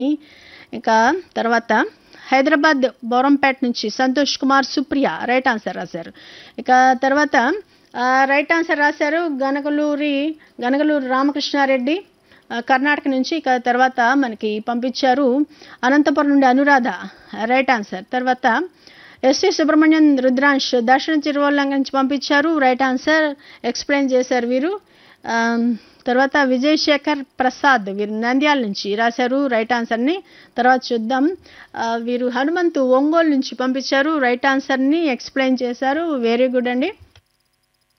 ఇక తర్వాత హైదరాబాద్ బోరంపేట నుంచి సంతోష్ కుమార్ సుప్రియ రైట్ ఆన్సర్ రాశారు ఇక తర్వాత ఆ, రైట్ ఆన్సర్ రాశారు గనగలూరి గనగలూరు రామకృష్ణారెడ్డి ఆ, కర్ణాటక నుంచి ఇక తర్వాత మనకి పంపించారు అనంతపురం నుండి అనురాధ రైట్ ఆన్సర్ తర్వాత ఎస్వి సుబ్రహ్మణ్యం రుద్రాంశ్ దర్శన తిరువల్లంక నుంచి పంపించారు రైట్ ఆన్సర్ ఎక్స్ప్లెయిన్ చేశారు వీరు ఆమ్, తర్వాత విజయ్ శేఖర్ ప్రసాద్ వీరు నంద్యాల నుంచి రాశారు రైట్ ఆన్సర్ని తర్వాత చూద్దాం ఆ, వీరు హనుమంతు ఒంగోలు నుంచి పంపించారు రైట్ ఆన్సర్ని ఎక్స్ప్లెయిన్ చేశారు వెరీ గుడ్ అండి